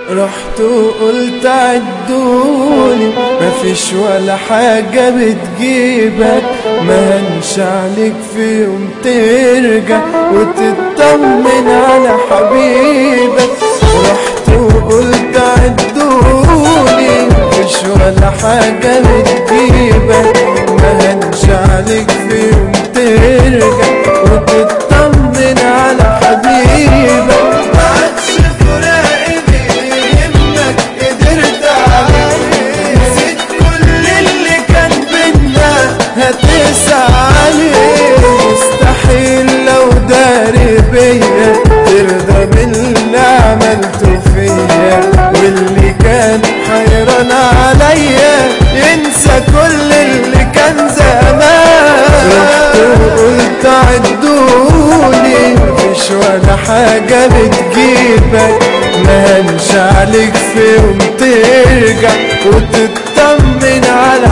رحت وقلت عدوني مفيش ولا حاجة بتجيبك ما هنش عليك في يوم ترجع وتطمن على حبيبك رحت وقلت عدوني مفيش ولا حاجة بتجيبك ما هنش عليك في يوم ترجع وتطمن على حبيبك معكش فراق بيهمك قدرت عليه نسيت كل اللي كان بينا هتسعى عليه مستحيل لو داري بيا ترضى باللي عملته فيا واللي كان حيران عليا ينسى كل اللي كان زمان رحت وقلت عدوني مفيش ولا حاجة بتجيبك ما هنش عليك في يوم ترجع وتطمن على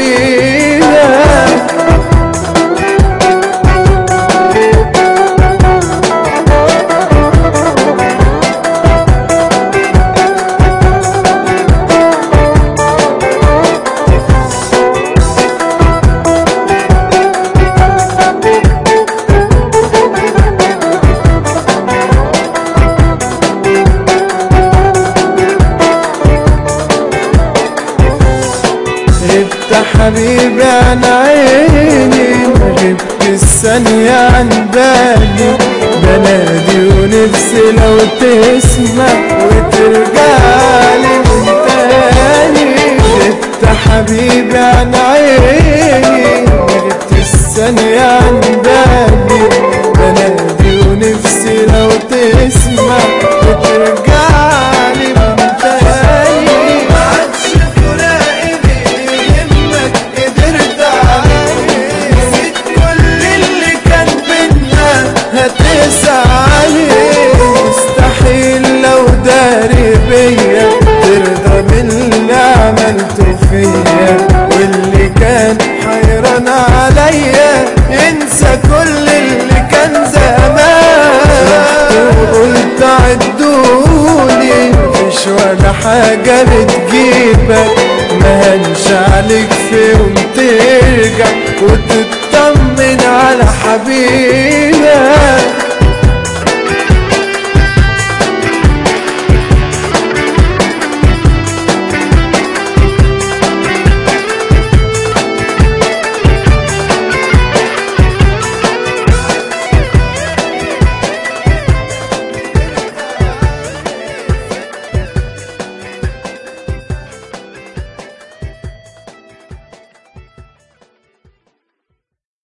حبيبك غبت حبيبي عن عيني غبت الثانية عن بالي بنادي ونفسي لو تسمع وترجعلي من تاني غبت حبيبي عن عيني غبت الثانية عن بالي بنادي ونفسي لو تسمع وترجعلي من تاني معكش فراق بيهمك قدرت عليه نسيت كل اللي كان بينا هتسعى عليه مستحيل لو داري بيا ترضى باللي عملته فيا واللي كان حيران عليا ينسى كل اللي كان زمان رحت وقلت عدوني مفيش ولا حاجة بتجيبك ما هنش عليك في يوم ترجع وتطمن على حبيبك